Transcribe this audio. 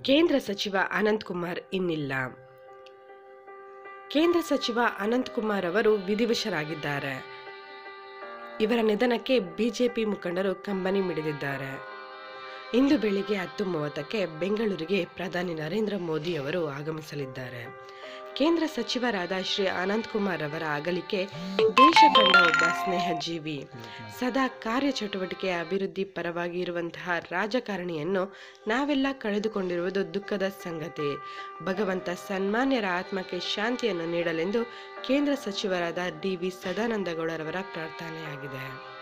ಕೇಂದ್ರ ಸಚಿವ ಅನಂತ್ ಕುಮಾರ್ ಇನ್ನಿಲ್ಲ ಕೇಂದ್ರ ಸಚಿವ ಅನಂತ್ ಕುಮಾರ್ ಅವರು ವಿಧಿವಶರಾಗಿದ್ದಾರೆ ಇವರ ನಿಧನಕ್ಕೆ ಬಿಜೆಪಿ ಮುಖಂಡರು ಕಂಬನಿ ಮಿಡಿದಿದ್ದಾರೆ ಇಂದು ಬೆಳಿಗ್ಗೆ ಹತ್ತು ಮೂವತ್ತಕ್ಕೆ ಬೆಂಗಳೂರಿಗೆ ಪ್ರಧಾನಿ ನರೇಂದ್ರ ಮೋದಿ ಅವರು ಆಗಮಿಸಲಿದ್ದಾರೆ ಕೇಂದ್ರ ಸಚಿವರಾದ ಶ್ರೀ ಅನಂತ್ ಕುಮಾರ್ ಅವರ ಅಗಲಿಕೆ ದೇಶ ಕಂಡ ಒಬ್ಬ ಸ್ನೇಹಜೀವಿ ಸದಾ ಕಾರ್ಯಚಟುವಟಿಕೆ ಅಭಿವೃದ್ಧಿ ಪರವಾಗಿ ಇರುವಂತಹ ರಾಜಕಾರಣಿಯನ್ನು ನಾವೆಲ್ಲ ಕಳೆದುಕೊಂಡಿರುವುದು ದುಃಖದ ಸಂಗತಿ ಭಗವಂತ ಸನ್ಮಾನ್ಯರ ಆತ್ಮಕ್ಕೆ ಶಾಂತಿಯನ್ನು ನೀಡಲೆಂದು ಕೇಂದ್ರ ಸಚಿವರಾದ ಡಿ ವಿ ಸದಾನಂದ ಗೌಡರವರ ಪ್ರಾರ್ಥನೆಯಾಗಿದೆ